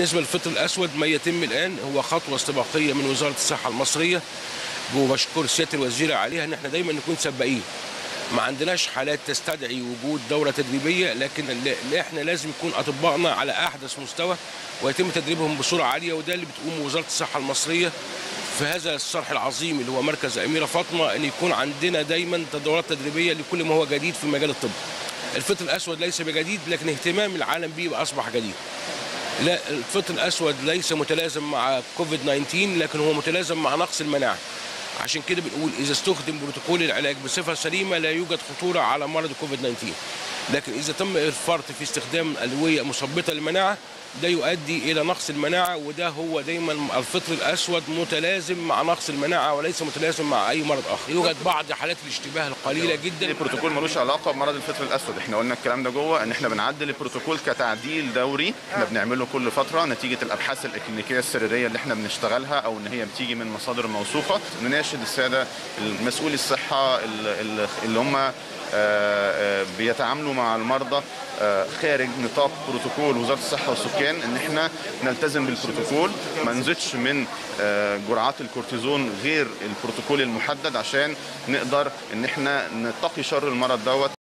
بالنسبه للفطر الاسود ما يتم الان هو خطوه استباقيه من وزاره الصحه المصريه وبشكر سياده الوزيره عليها ان احنا دايما نكون سباقين ما عندناش حالات تستدعي وجود دوره تدريبيه لكن اللي احنا لازم يكون اطبائنا على احدث مستوى ويتم تدريبهم بسرعه عاليه وده اللي بتقوم وزاره الصحه المصريه في هذا الصرح العظيم اللي هو مركز اميره فاطمه ان يكون عندنا دايما دورات تدريبيه لكل ما هو جديد في مجال الطب. الفطر الاسود ليس بجديد لكن اهتمام العالم به اصبح جديد. لا الفطر الاسود ليس متلازم مع كوفيد 19 لكن هو متلازم مع نقص المناعه. عشان كده بنقول اذا استخدم بروتوكول العلاج بصفه سليمه لا يوجد خطوره على مرض كوفيد 19 لكن اذا تم الفرط في استخدام ادويه مثبطه للمناعه ده يؤدي الى نقص المناعه وده هو دايما الفطر الاسود متلازم مع نقص المناعه وليس متلازم مع اي مرض اخر يوجد بعض حالات الاشتباه القليله جدا البروتوكول ملوش علاقه بمرض الفطر الاسود احنا قلنا الكلام ده جوه ان احنا بنعدل البروتوكول كتعديل دوري احنا بنعمله كل فتره نتيجه الابحاث الاكلينيكيه السريريه اللي احنا بنشتغلها او ان هي بتيجي من مصادر موثوقه نناشد الساده المسؤولي الصحه اللي هم بيتعاملوا مع المرضى خارج نطاق بروتوكول وزاره الصحه والسكان ان احنا نلتزم بالبروتوكول ما نزيدش من جرعات الكورتيزون غير البروتوكول المحدد عشان نقدر ان احنا نتقي شر المرض دوت